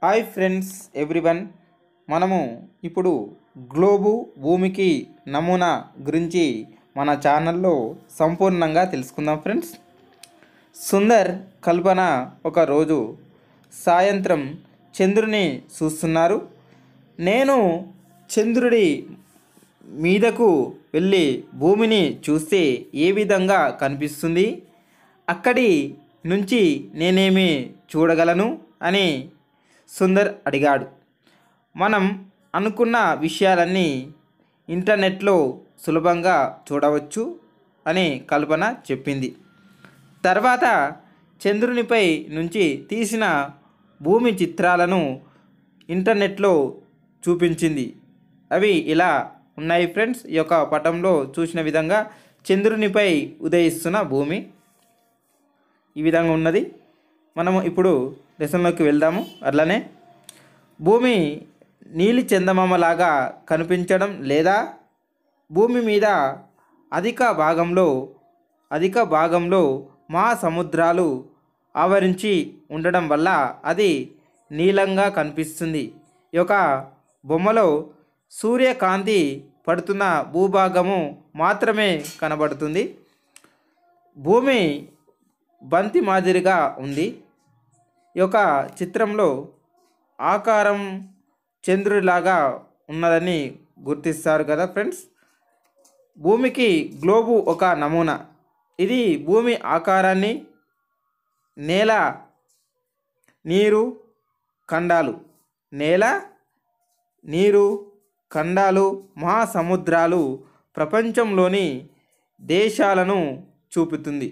hi friends everyone మనము ఇప్పుడు globe భూమికి నమూనా గురించి మన ఛానల్లో సంపూర్ణంగా తెలుసుకుందాం ఫ్రెండ్స్ సుందర్ కల్పన ఒక రోజు సాయంత్రం చంద్రుని చూస్తున్నారు నేను చంద్రుడి మీదకు వెళ్ళి భూమిని చూస్తే ఏ విధంగా కనిపిస్తుంది అక్కడి నుంచి నేనేమి చూడగలను అని సుందర్ అడిగాడు మనం అనుకున్న విషయాలన్నీ ఇంటర్నెట్లో సులభంగా చూడవచ్చు అని కల్పన చెప్పింది తర్వాత చంద్రునిపై నుంచి తీసిన భూమి చిత్రాలను ఇంటర్నెట్లో చూపించింది అవి ఇలా ఉన్నాయి ఫ్రెండ్స్ ఈ యొక్క పటంలో చూసిన విధంగా చంద్రునిపై ఉదయిస్తున్న భూమి ఈ విధంగా ఉన్నది మనము ఇప్పుడు లెసన్లోకి వెళ్దాము అట్లనే భూమి నీలి చందమామలాగా కనిపించడం లేదా భూమి మీద అధిక భాగంలో అధిక భాగంలో మహాసముద్రాలు ఆవరించి ఉండడం వల్ల అది నీలంగా కనిపిస్తుంది ఈ యొక్క బొమ్మలో సూర్యకాంతి పడుతున్న భూభాగము మాత్రమే కనబడుతుంది భూమి బంతి మాదిరిగా ఉంది ఈ యొక్క చిత్రంలో ఆకారం చంద్రుడిలాగా ఉన్నదని గుర్తిస్తారు కదా ఫ్రెండ్స్ భూమికి గ్లోబు ఒక నమూనా ఇది భూమి ఆకారాన్ని నేల నీరు ఖండాలు నేల నీరు ఖండాలు మహాసముద్రాలు ప్రపంచంలోని దేశాలను చూపుతుంది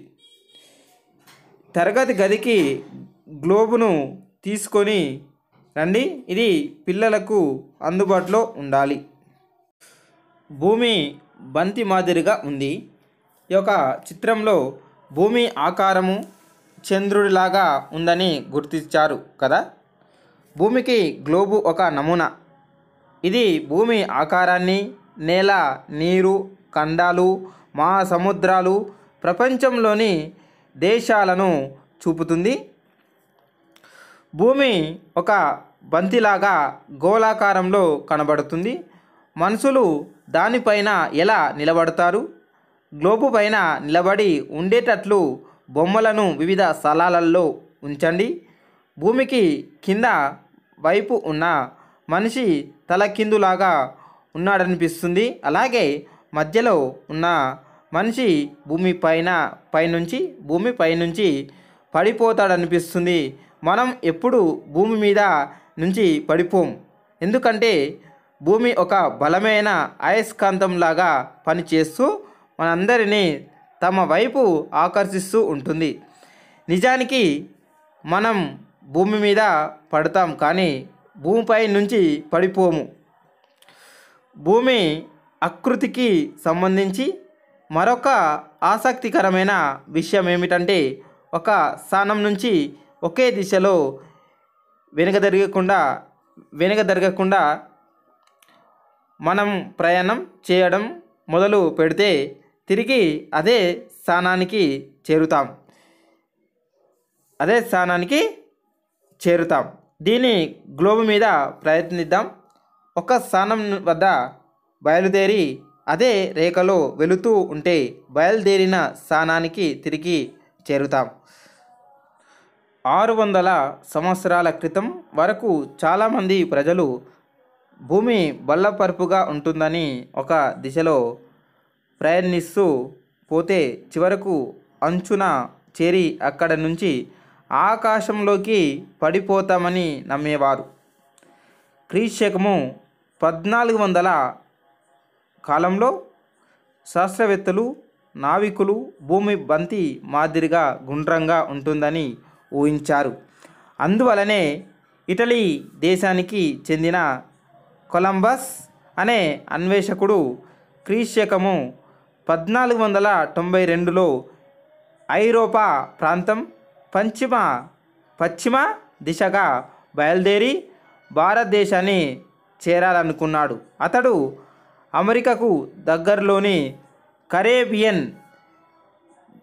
తరగతి గదికి గ్లోబును తీసుకొని రండి ఇది పిల్లలకు అందుబాటులో ఉండాలి భూమి బంతి మాదిరిగా ఉంది ఈ యొక్క చిత్రంలో భూమి ఆకారము చంద్రుడిలాగా ఉందని గుర్తించారు కదా భూమికి గ్లోబు ఒక నమూనా ఇది భూమి ఆకారాన్ని నేల నీరు ఖండాలు మహాసముద్రాలు ప్రపంచంలోని దేశాలను చూపుతుంది భూమి ఒక బంతిలాగా గోళాకారంలో కనబడుతుంది మనుషులు దానిపైన ఎలా నిలబడతారు గ్లోబు పైన నిలబడి ఉండేటట్లు బొమ్మలను వివిధ స్థలాలలో ఉంచండి భూమికి కింద వైపు ఉన్న మనిషి తలకిందులాగా ఉన్నాడనిపిస్తుంది అలాగే మధ్యలో ఉన్న మనిషి భూమి పైన పైనుంచి భూమి పైనుంచి పడిపోతాడనిపిస్తుంది మనం ఎప్పుడు భూమి మీద నుంచి పడిపోం ఎందుకంటే భూమి ఒక బలమైన అయస్కాంతంలాగా పనిచేస్తూ మనందరినీ తమ వైపు ఆకర్షిస్తూ ఉంటుంది నిజానికి మనం భూమి మీద పడతాం కానీ భూమిపై నుంచి పడిపోము భూమి ఆకృతికి సంబంధించి మరొక ఆసక్తికరమైన విషయం ఏమిటంటే ఒక స్థానం నుంచి ఒకే దిశలో వెనుకదరగకుండా వెనుకదరగకుండా మనం ప్రయాణం చేయడం మొదలు పెడితే తిరిగి అదే స్థానానికి చేరుతాం అదే స్థానానికి చేరుతాం దీన్ని గ్లోబ్ మీద ప్రయత్నిద్దాం ఒక స్థానం వద్ద బయలుదేరి అదే రేఖలో వెళుతూ ఉంటే బయలుదేరిన స్థానానికి తిరిగి చేరుతాం ఆరు వందల సంవత్సరాల క్రితం వరకు చాలామంది ప్రజలు భూమి బల్లపరుపుగా ఉంటుందని ఒక దిశలో ప్రయాణిస్తూ పోతే చివరకు అంచున చేరి అక్కడ నుంచి ఆకాశంలోకి పడిపోతామని నమ్మేవారు క్రీశకము పద్నాలుగు వందల కాలంలో శాస్త్రవేత్తలు నావికులు భూమి బంతి మాదిరిగా గుండ్రంగా ఉంటుందని ఊహించారు అందువలనే ఇటలీ దేశానికి చెందిన కొలంబస్ అనే అన్వేషకుడు క్రీశకము పద్నాలుగు వందల తొంభై రెండులో ఐరోపా ప్రాంతం పశ్చిమ పశ్చిమ దిశగా బయలుదేరి భారతదేశాన్ని చేరాలనుకున్నాడు అతడు అమెరికాకు దగ్గరలోని కరేబియన్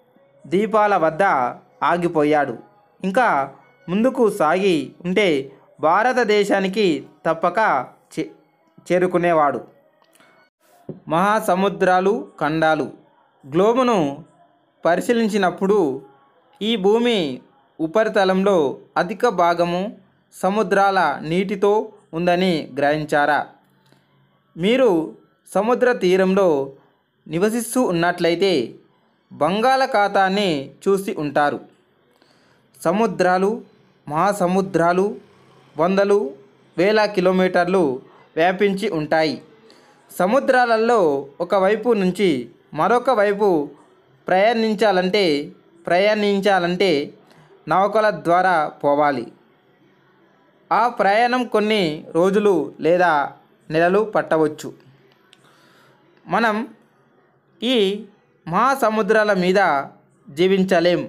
ద్వీపాల వద్ద ఆగిపోయాడు ఇంకా ముందుకు సాగి ఉంటే భారతదేశానికి తప్పక చే చేరుకునేవాడు మహాసముద్రాలు ఖండాలు గ్లోబును పరిశీలించినప్పుడు ఈ భూమి ఉపరితలంలో అధిక భాగము సముద్రాల నీటితో ఉందని గ్రహించారా మీరు సముద్ర తీరంలో నివసిస్తూ ఉన్నట్లయితే బంగాళాఖాతాన్ని చూసి ఉంటారు సముద్రాలు మహాసముద్రాలు వందలు వేల కిలోమీటర్లు వ్యాపించి ఉంటాయి సముద్రాలలో ఒకవైపు నుంచి మరొక వైపు ప్రయాణించాలంటే ప్రయాణించాలంటే నౌకల ద్వారా పోవాలి ఆ ప్రయాణం కొన్ని రోజులు లేదా నెలలు పట్టవచ్చు మనం ఈ మహాసముద్రాల మీద జీవించలేం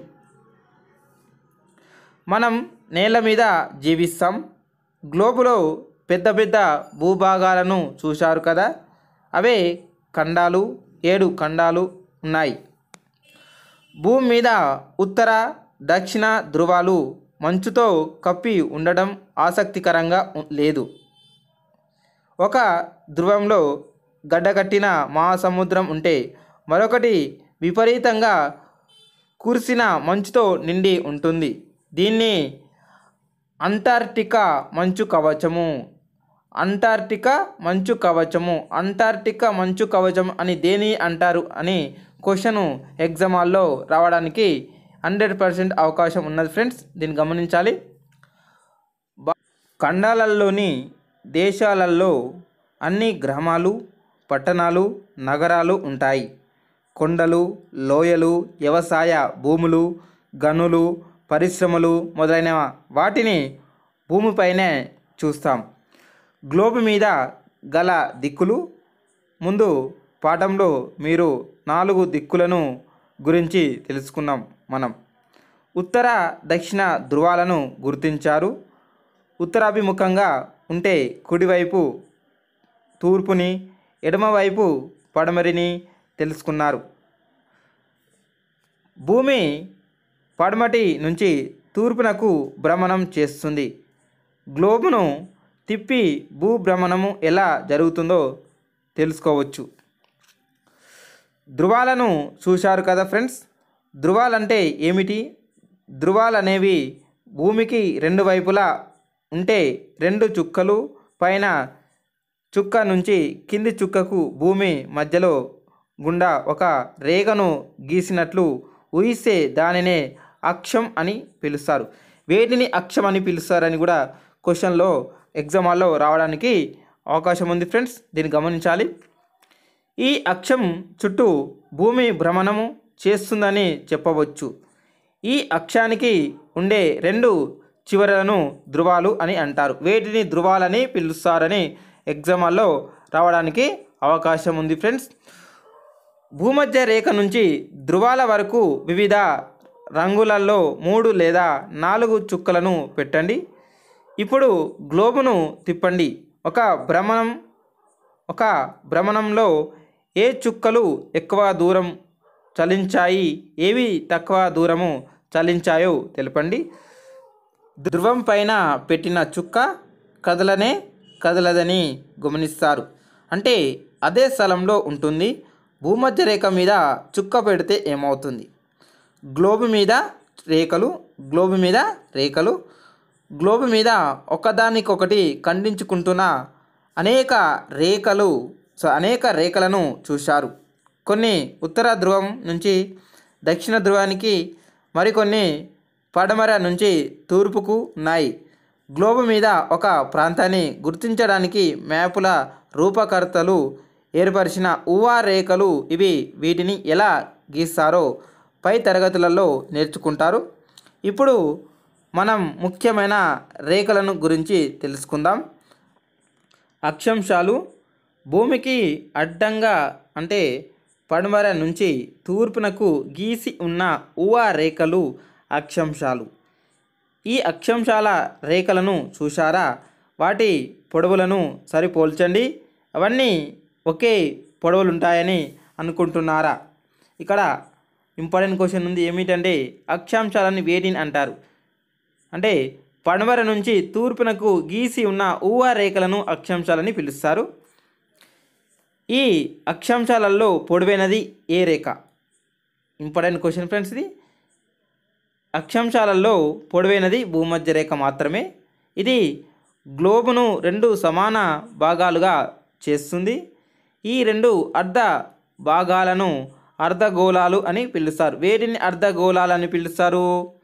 మనం నేల మీద జీవిస్తాం గ్లోబులో పెద్ద పెద్ద భూభాగాలను చూశారు కదా అవే ఖండాలు ఏడు ఖండాలు ఉన్నాయి భూమి మీద ఉత్తర దక్షిణ ధృవాలు మంచుతో కప్పి ఉండడం ఆసక్తికరంగా ఉ- లేదు ఒక ధ్రువంలో గడ్డకట్టిన మహాసముద్రం ఉంటే మరొకటి విపరీతంగా కురిసిన మంచుతో నిండి ఉంటుంది దీన్ని అంటార్టికా మంచు కవచము అంటార్టికా మంచు కవచము అంటార్టికా మంచు కవచం అని దేని అంటారు అని క్వశ్చన్ ఎగ్జామాల్లో రావడానికి హండ్రెడ్ పర్సెంట్ అవకాశం ఉన్నది ఫ్రెండ్స్ దీన్ని గమనించాలి బ- ఖండాలలోని దేశాలలో అన్ని గ్రామాలు పట్టణాలు నగరాలు ఉంటాయి కొండలు లోయలు వ్యవసాయ భూములు గనులు పరిశ్రమలు మొదలైన వాటిని భూమిపైనే చూస్తాం గ్లోబ్ మీద గల దిక్కులు ముందు పాఠంలో మీరు నాలుగు దిక్కులను గురించి తెలుసుకున్నాం మనం ఉత్తర దక్షిణ ధృవాలను గుర్తించారు ఉత్తరాభిముఖంగా ఉంటే కుడివైపు తూర్పుని ఎడమవైపు పడమరిని తెలుసుకున్నారు భూమి పడమటి నుంచి తూర్పునకు భ్రమణం చేస్తుంది గ్లోబును తిప్పి భూభ్రమణము ఎలా జరుగుతుందో తెలుసుకోవచ్చు ధృవాలను చూశారు కదా ఫ్రెండ్స్ ధృవాలంటే ఏమిటి ధృవాలు అనేవి భూమికి రెండు వైపులా ఉంటే రెండు చుక్కలు పైన చుక్క నుంచి కింది చుక్కకు భూమి మధ్యలో గుండా ఒక రేగను గీసినట్లు ఊహిస్తే దానినే అక్షం అని పిలుస్తారు వేటిని అక్షం అని పిలుస్తారని కూడా క్వశ్చన్లో ఎగ్జామాల్లో రావడానికి అవకాశం ఉంది ఫ్రెండ్స్ దీన్ని గమనించాలి ఈ అక్షం చుట్టూ భూమి భ్రమణము చేస్తుందని చెప్పవచ్చు ఈ అక్షానికి ఉండే రెండు చివరలను ధృవాలు అని అంటారు వేటిని ధృవాలని పిలుస్తారని ఎగ్జామాల్లో రావడానికి అవకాశం ఉంది ఫ్రెండ్స్ భూమధ్య రేఖ నుంచి ధృవాల వరకు వివిధ రంగులలో మూడు లేదా నాలుగు చుక్కలను పెట్టండి ఇప్పుడు గ్లోబును తిప్పండి ఒక భ్రమణం ఒక భ్రమణంలో ఏ చుక్కలు ఎక్కువ దూరం చలించాయి ఏవి తక్కువ దూరము చలించాయో తెలపండి ధ్రువం పైన పెట్టిన చుక్క కదలనే కదలదని గమనిస్తారు అంటే అదే స్థలంలో ఉంటుంది భూమధ్య రేఖ మీద చుక్క పెడితే ఏమవుతుంది గ్లోబ్ మీద రేఖలు గ్లోబ్ మీద రేఖలు గ్లోబ్ మీద ఒకదానికొకటి ఖండించుకుంటున్న అనేక రేఖలు సో అనేక రేఖలను చూశారు కొన్ని ఉత్తర ధ్రువం నుంచి దక్షిణ ధ్రువానికి మరికొన్ని పడమర నుంచి తూర్పుకు ఉన్నాయి గ్లోబ్ మీద ఒక ప్రాంతాన్ని గుర్తించడానికి మ్యాపుల రూపకర్తలు ఏర్పరిచిన ఊవా రేఖలు ఇవి వీటిని ఎలా గీస్తారో పై తరగతులలో నేర్చుకుంటారు ఇప్పుడు మనం ముఖ్యమైన రేఖలను గురించి తెలుసుకుందాం అక్షాంశాలు భూమికి అడ్డంగా అంటే పడమర నుంచి తూర్పునకు గీసి ఉన్న ఊవా రేఖలు అక్షాంశాలు ఈ అక్షాంశాల రేఖలను చూశారా వాటి పొడవులను సరిపోల్చండి అవన్నీ ఒకే పొడవులు ఉంటాయని అనుకుంటున్నారా ఇక్కడ ఇంపార్టెంట్ క్వశ్చన్ ఉంది ఏమిటంటే అక్షాంశాలని వేటిని అంటారు అంటే పడమర నుంచి తూర్పునకు గీసి ఉన్న ఊవా రేఖలను అక్షాంశాలని పిలుస్తారు ఈ అక్షాంశాలలో పొడవైనది ఏ రేఖ ఇంపార్టెంట్ క్వశ్చన్ ఫ్రెండ్స్ ఇది అక్షాంశాలలో పొడవైనది భూమధ్య రేఖ మాత్రమే ఇది గ్లోబును రెండు సమాన భాగాలుగా చేస్తుంది ఈ రెండు అర్ధ భాగాలను అర్ధగోళాలు అని పిలుస్తారు వేటిని అర్ధగోళాలు అని పిలుస్తారు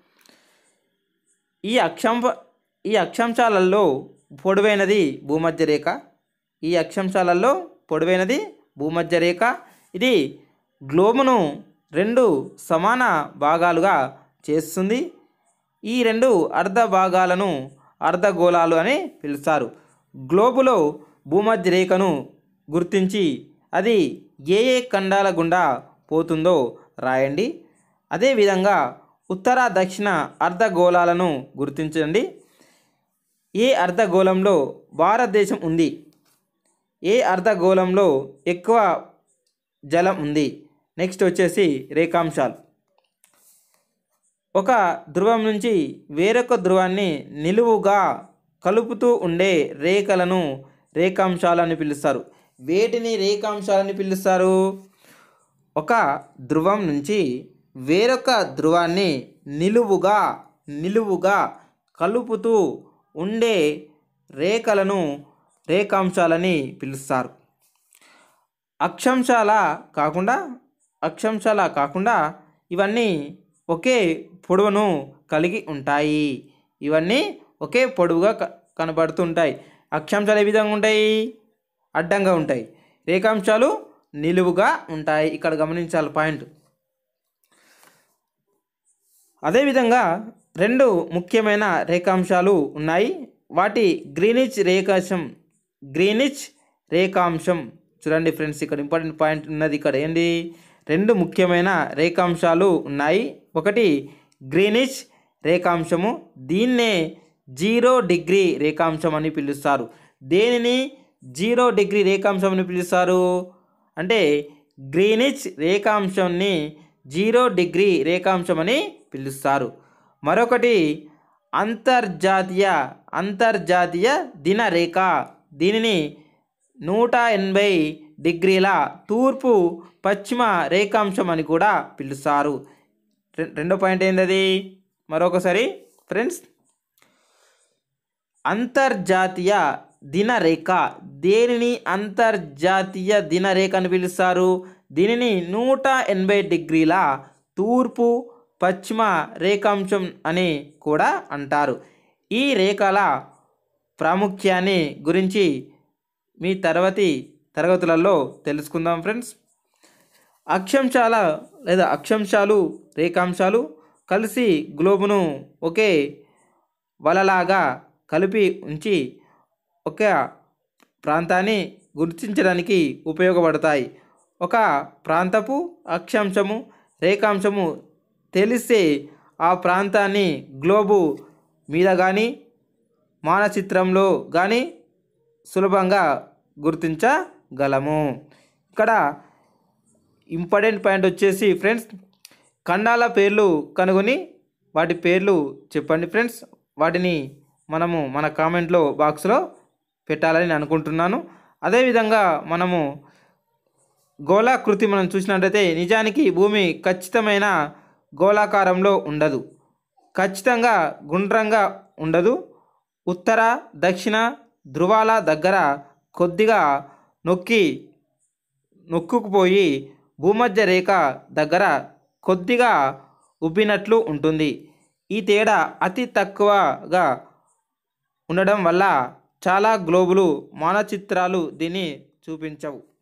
ఈ అక్షాంశ ఈ అక్షాంశాలలో పొడవైనది భూమధ్య రేఖ ఈ అక్షాంశాలలో పొడవైనది భూమధ్య రేఖ ఇది గ్లోబును రెండు సమాన భాగాలుగా చేస్తుంది ఈ రెండు అర్ధ భాగాలను అర్ధగోళాలు అని పిలుస్తారు గ్లోబులో భూమధ్య రేఖను గుర్తించి అది ఏ ఏ ఖండాల గుండా పోతుందో రాయండి అదేవిధంగా ఉత్తర దక్షిణ అర్ధగోళాలను గుర్తించండి ఏ అర్ధగోళంలో భారతదేశం ఉంది ఏ అర్ధగోళంలో ఎక్కువ జలం ఉంది నెక్స్ట్ వచ్చేసి రేఖాంశాలు ఒక ధ్రువం నుంచి వేరొక ధ్రువాన్ని నిలువుగా కలుపుతూ ఉండే రేఖలను రేఖాంశాలని పిలుస్తారు వేటిని రేఖాంశాలని పిలుస్తారు ఒక ధ్రువం నుంచి వేరొక ధ్రువాన్ని నిలువుగా నిలువుగా కలుపుతూ ఉండే రేఖలను రేఖాంశాలని పిలుస్తారు అక్షాంశాల కాకుండా అక్షాంశాల కాకుండా ఇవన్నీ ఒకే పొడవును కలిగి ఉంటాయి ఇవన్నీ ఒకే పొడవుగా క- కనబడుతుంటాయి అక్షాంశాలు ఏ విధంగా ఉంటాయి అడ్డంగా ఉంటాయి రేఖాంశాలు నిలువుగా ఉంటాయి ఇక్కడ గమనించాలి పాయింట్ అదేవిధంగా రెండు ముఖ్యమైన రేఖాంశాలు ఉన్నాయి వాటి గ్రీనిచ్ రేఖాంశం గ్రీనిచ్ రేఖాంశం చూడండి ఫ్రెండ్స్ ఇక్కడ ఇంపార్టెంట్ పాయింట్ ఉన్నది ఇక్కడ ఏంటి రెండు ముఖ్యమైన రేఖాంశాలు ఉన్నాయి ఒకటి గ్రీనిచ్ రేఖాంశము దీన్నే జీరో డిగ్రీ రేఖాంశం అని పిలుస్తారు దేనిని జీరో డిగ్రీ రేఖాంశం అని పిలుస్తారు అంటే గ్రీనిచ్ రేఖాంశాన్ని జీరో డిగ్రీ రేఖాంశం అని పిలుస్తారు మరొకటి అంతర్జాతీయ అంతర్జాతీయ దినరేఖ దీనిని నూట ఎనభై డిగ్రీల తూర్పు పశ్చిమ రేఖాంశం అని కూడా పిలుస్తారు రె- రెండో పాయింట్ ఏంటది మరొకసారి ఫ్రెండ్స్ అంతర్జాతీయ దినరేఖ దేనిని అంతర్జాతీయ దినరేఖ అని పిలుస్తారు దీనిని నూట ఎనభై డిగ్రీల తూర్పు పశ్చిమ రేఖాంశం అని కూడా అంటారు ఈ రేఖల ప్రాముఖ్యాన్ని గురించి మీ తర్వాతి తరగతులలో తెలుసుకుందాం ఫ్రెండ్స్ అక్షాంశాల లేదా అక్షాంశాలు రేఖాంశాలు కలిసి గ్లోబును ఒకే వలలాగా కలిపి ఉంచి ఒక ప్రాంతాన్ని గుర్తించడానికి ఉపయోగపడతాయి ఒక ప్రాంతపు అక్షాంశము రేఖాంశము తెలిస్తే ఆ ప్రాంతాన్ని గ్లోబు మీద కానీ మానచిత్రంలో కానీ సులభంగా గుర్తించగలము ఇక్కడ ఇంపార్టెంట్ పాయింట్ వచ్చేసి ఫ్రెండ్స్ ఖండాల పేర్లు కనుగొని వాటి పేర్లు చెప్పండి ఫ్రెండ్స్ వాటిని మనము మన కామెంట్లో బాక్స్లో పెట్టాలని నేను అనుకుంటున్నాను అదేవిధంగా మనము గోళాకృతి మనం చూసినట్టయితే నిజానికి భూమి ఖచ్చితమైన గోళాకారంలో ఉండదు ఖచ్చితంగా గుండ్రంగా ఉండదు ఉత్తర దక్షిణ ధృవాల దగ్గర కొద్దిగా నొక్కి నొక్కుకుపోయి భూమధ్య రేఖ దగ్గర కొద్దిగా ఉబ్బినట్లు ఉంటుంది ఈ తేడా అతి తక్కువగా ఉండడం వల్ల చాలా గ్లోబులు మానచిత్రాలు దీన్ని చూపించవు